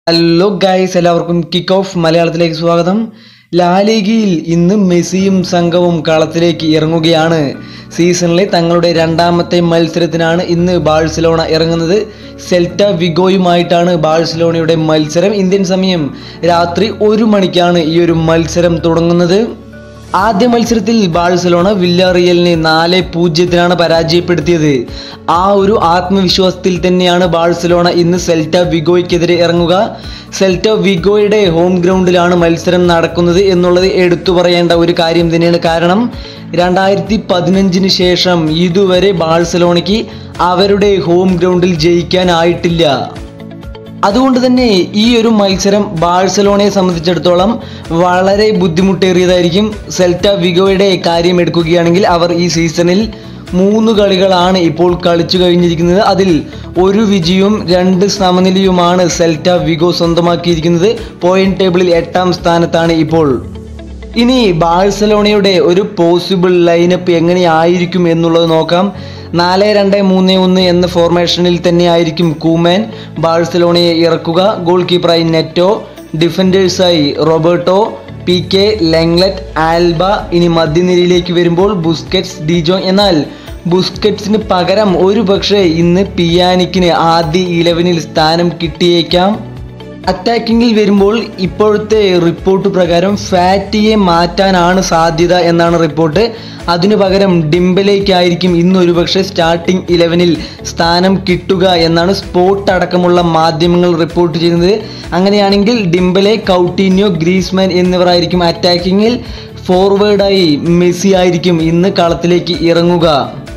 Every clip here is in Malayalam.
ഹലോ ഗൈസ് എല്ലാവർക്കും കിക്ക് ഓഫ് മലയാളത്തിലേക്ക് സ്വാഗതം ലാലിഗയിൽ ഇന്ന് മെസ്സിയും സംഘവും കളത്തിലേക്ക് ഇറങ്ങുകയാണ് സീസണിലെ തങ്ങളുടെ രണ്ടാമത്തെ മത്സരത്തിനാണ് ഇന്ന് ബാഴ്സലോണ ഇറങ്ങുന്നത് സെൽറ്റ വിഗോയുമായിട്ടാണ് ബാഴ്സലോണയുടെ മത്സരം ഇന്ത്യൻ സമയം രാത്രി ഒരു മണിക്കാണ് ഈ ഒരു മത്സരം തുടങ്ങുന്നത് ആദ്യ മത്സരത്തിൽ ബാഴ്സലോണ വില്ലാറിയലിനെ നാല് പൂജ്യത്തിനാണ് പരാജയപ്പെടുത്തിയത് ആ ഒരു ആത്മവിശ്വാസത്തിൽ തന്നെയാണ് ബാഴ്സലോണ ഇന്ന് സെൽറ്റ വിഗോയ്ക്കെതിരെ ഇറങ്ങുക സെൽറ്റ വിഗോയുടെ ഹോം ഗ്രൗണ്ടിലാണ് മത്സരം നടക്കുന്നത് എന്നുള്ളത് എടുത്തു പറയേണ്ട ഒരു കാര്യം തന്നെയാണ് കാരണം രണ്ടായിരത്തി പതിനഞ്ചിന് ശേഷം ഇതുവരെ ബാഴ്സലോണയ്ക്ക് അവരുടെ ഹോം ഗ്രൗണ്ടിൽ ജയിക്കാനായിട്ടില്ല അതുകൊണ്ട് തന്നെ ഈ ഒരു മത്സരം ബാഴ്സലോണയെ സംബന്ധിച്ചിടത്തോളം വളരെ ബുദ്ധിമുട്ടേറിയതായിരിക്കും സെൽറ്റ വിഗോയുടെ കാര്യം എടുക്കുകയാണെങ്കിൽ അവർ ഈ സീസണിൽ മൂന്ന് കളികളാണ് ഇപ്പോൾ കളിച്ചു കഴിഞ്ഞിരിക്കുന്നത് അതിൽ ഒരു വിജയവും രണ്ട് സമനിലയുമാണ് സെൽറ്റ വിഗോ സ്വന്തമാക്കിയിരിക്കുന്നത് പോയിന്റ് ടേബിളിൽ എട്ടാം സ്ഥാനത്താണ് ഇപ്പോൾ ഇനി ബാഴ്സലോണയുടെ ഒരു പോസിബിൾ ലൈനപ്പ് എങ്ങനെയായിരിക്കും എന്നുള്ളത് നോക്കാം നാല് രണ്ട് മൂന്ന് ഒന്ന് എന്ന ഫോർമേഷനിൽ തന്നെയായിരിക്കും കൂമാൻ ബാഴ്സലോണയെ ഇറക്കുക ഗോൾ കീപ്പറായി നെറ്റോ ഡിഫൻഡേഴ്സായി Roberto Piqué Lenglet Alba ഇനി മധ്യനിരയിലേക്ക് വരുമ്പോൾ ബുസ്കറ്റ്സ് ഡിജോ എന്നാൽ ബുസ്കറ്റ്സിന് പകരം ഒരു പക്ഷേ ഇന്ന് പിയാനിക്കിന് ആദ്യ ഇലവനിൽ സ്ഥാനം കിട്ടിയേക്കാം അറ്റാക്കിങ്ങിൽ വരുമ്പോൾ ഇപ്പോഴത്തെ റിപ്പോർട്ട് പ്രകാരം ഫാറ്റിയെ മാറ്റാനാണ് സാധ്യത എന്നാണ് റിപ്പോർട്ട് അതിനു പകരം ഡിംബലേക്കായിരിക്കും ഇന്ന് ഒരുപക്ഷെ സ്റ്റാർട്ടിംഗ് ഇലവനിൽ സ്ഥാനം കിട്ടുക എന്നാണ് സ്പോട്ട് അടക്കമുള്ള മാധ്യമങ്ങൾ റിപ്പോർട്ട് ചെയ്യുന്നത് അങ്ങനെയാണെങ്കിൽ ഡിംബലെ കൗട്ടീന്യോ ഗ്രീസ്മാൻ എന്നിവരായിരിക്കും അറ്റാക്കിങ്ങിൽ ഫോർവേഡായി മെസ്സി ആയിരിക്കും ഇന്ന് കളത്തിലേക്ക് ഇറങ്ങുക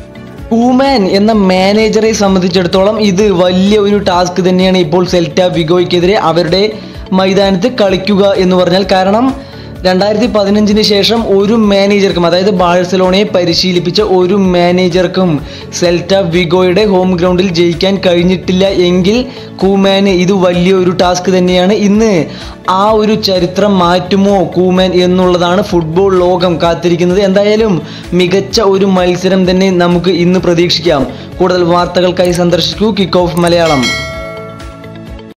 ഊമാൻ എന്ന മാനേജറെ സംബന്ധിച്ചിടത്തോളം ഇത് വലിയ ഒരു ടാസ്ക് തന്നെയാണ് ഇപ്പോൾ സെൽറ്റ വിഗോയ്ക്കെതിരെ അവരുടെ മൈതാനത്ത് കളിക്കുക എന്ന് പറഞ്ഞാൽ കാരണം രണ്ടായിരത്തി പതിനഞ്ചിന് ശേഷം ഒരു മാനേജർക്കും അതായത് ബാഴ്സലോണയെ പരിശീലിപ്പിച്ച ഒരു മാനേജർക്കും സെൽറ്റ വിഗോയുടെ ഹോം ഗ്രൗണ്ടിൽ ജയിക്കാൻ കഴിഞ്ഞിട്ടില്ല എങ്കിൽ കൂമാന് ഇത് വലിയൊരു ടാസ്ക് തന്നെയാണ് ഇന്ന് ആ ഒരു ചരിത്രം മാറ്റുമോ കൂമാൻ എന്നുള്ളതാണ് ഫുട്ബോൾ ലോകം കാത്തിരിക്കുന്നത് എന്തായാലും മികച്ച ഒരു മത്സരം തന്നെ നമുക്ക് ഇന്ന് പ്രതീക്ഷിക്കാം കൂടുതൽ വാർത്തകൾക്കായി സന്ദർശിക്കൂ കിക്ക് ഓഫ് മലയാളം